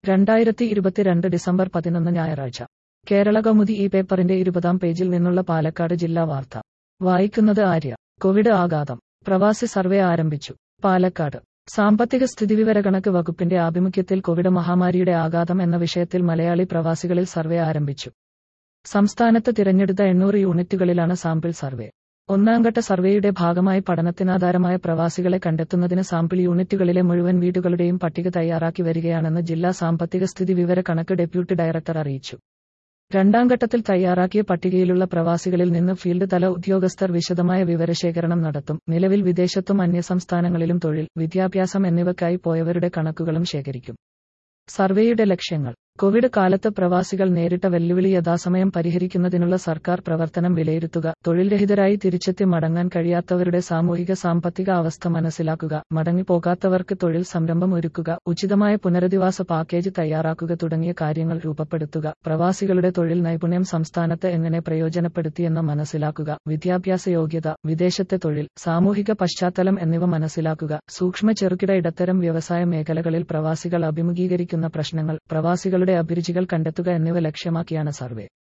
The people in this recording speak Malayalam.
രണ്ടായിരത്തി ഇരുപത്തിരണ്ട് ഡിസംബർ പതിനൊന്ന് ഞായറാഴ്ച കേരള കൗമുദി ഈ പേപ്പറിന്റെ ഇരുപതാം പേജിൽ നിന്നുള്ള പാലക്കാട് ജില്ലാ വാർത്ത വായിക്കുന്നത് ആര്യ കോവിഡ് ആഘാതം പ്രവാസി സർവേ ആരംഭിച്ചു പാലക്കാട് സാമ്പത്തിക സ്ഥിതിവിവരകണക്ക് വകുപ്പിന്റെ ആഭിമുഖ്യത്തിൽ കോവിഡ് മഹാമാരിയുടെ ആഘാതം എന്ന വിഷയത്തിൽ മലയാളി പ്രവാസികളിൽ സർവേ ആരംഭിച്ചു സംസ്ഥാനത്ത് തിരഞ്ഞെടുത്ത എണ്ണൂറ് യൂണിറ്റുകളിലാണ് സാമ്പിൾ സർവേ ഒന്നാംഘട്ട സർവേയുടെ ഭാഗമായി പഠനത്തിനാധാരമായ പ്രവാസികളെ കണ്ടെത്തുന്നതിന് സാമ്പിൾ യൂണിറ്റുകളിലെ മുഴുവൻ വീടുകളുടെയും പട്ടിക തയ്യാറാക്കി വരികയാണെന്ന് ജില്ലാ സാമ്പത്തിക സ്ഥിതി വിവര കണക്ക് ഡെപ്യൂട്ടി ഡയറക്ടർ അറിയിച്ചു രണ്ടാം ഘട്ടത്തിൽ തയ്യാറാക്കിയ പട്ടികയിലുള്ള പ്രവാസികളിൽ നിന്ന് ഫീൽഡ് തല ഉദ്യോഗസ്ഥർ വിശദമായ വിവരശേഖരണം നടത്തും നിലവിൽ വിദേശത്തും അന്യസംസ്ഥാനങ്ങളിലും തൊഴിൽ വിദ്യാഭ്യാസം എന്നിവയ്ക്കായി പോയവരുടെ കണക്കുകളും ശേഖരിക്കും സർവേയുടെ ലക്ഷ്യങ്ങൾ കോവിഡ് കാലത്ത് പ്രവാസികൾ നേരിട്ട വെല്ലുവിളി യഥാസമയം പരിഹരിക്കുന്നതിനുള്ള സർക്കാർ പ്രവർത്തനം വിലയിരുത്തുക തൊഴിൽ രഹിതരായി തിരിച്ചെത്തി മടങ്ങാൻ കഴിയാത്തവരുടെ സാമൂഹിക സാമ്പത്തിക അവസ്ഥ മനസ്സിലാക്കുക മടങ്ങിപ്പോകാത്തവർക്ക് തൊഴിൽ സംരംഭം ഒരുക്കുക ഉചിതമായ പുനരധിവാസ പാക്കേജ് തയ്യാറാക്കുക തുടങ്ങിയ കാര്യങ്ങൾ രൂപപ്പെടുത്തുക പ്രവാസികളുടെ തൊഴിൽ നൈപുണ്യം സംസ്ഥാനത്ത് എങ്ങനെ പ്രയോജനപ്പെടുത്തിയെന്ന് മനസ്സിലാക്കുക വിദ്യാഭ്യാസ യോഗ്യത വിദേശത്തെ തൊഴിൽ സാമൂഹിക പശ്ചാത്തലം എന്നിവ മനസ്സിലാക്കുക സൂക്ഷ്മ ചെറുകിട ഇടത്തരം വ്യവസായ മേഖലകളിൽ പ്രവാസികൾ അഭിമുഖീകരിക്കുന്ന പ്രശ്നങ്ങൾ പ്രവാസികളുടെ അഭിരുചികൾ കണ്ടെത്തുക എന്നിവ ലക്ഷ്യമാക്കിയാണ് സർവേ